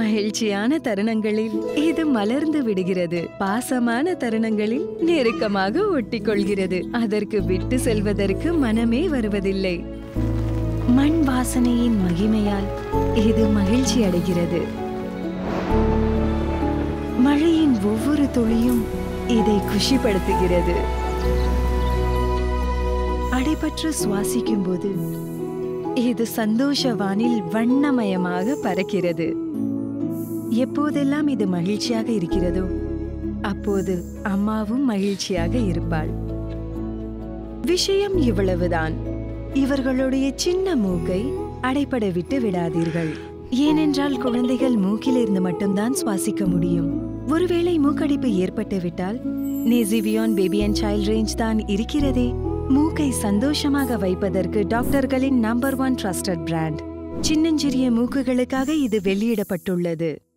மகிழ்ச்சியான தருணங்களில் இது மலர்ந்து விடுகிறது பாசமான தருணங்களில் நெருக்கமாக ஒட்டிக்கொள்கிறது அதற்கு விட்டு செல்வதற்கு மனமே வருவதில்லை மண் வாசனையின் மகிமையால் இது மகிழ்ச்சி அடைகிறது மழையின் ஒவ்வொரு துளியும் இதை குஷிப்படுத்துகிறது அடைபற்று சுவாசிக்கும் போது இது சந்தோஷ வானில் வண்ணமயமாக பறக்கிறது எப்போதெல்லாம் இது மகிழ்ச்சியாக இருக்கிறதோ அப்போது அம்மாவும் மகிழ்ச்சியாக இருப்பாள் விஷயம் இவ்வளவுதான் இவர்களுடைய சின்ன மூக்கை அடைபட விட்டு விடாதீர்கள் ஏனென்றால் குழந்தைகள் மூக்கிலிருந்து மட்டும்தான் சுவாசிக்க முடியும் ஒருவேளை மூக்கடைப்பு ஏற்பட்டு விட்டால் Nasivion baby and child range தான் இருக்கிறதே மூக்கை சந்தோஷமாக வைப்பதற்கு டாக்டர்களின் நம்பர் ஒன் ட்ரஸ்டட் பிராண்ட் சின்னஞ்சிறிய மூக்குகளுக்காக இது வெளியிடப்பட்டுள்ளது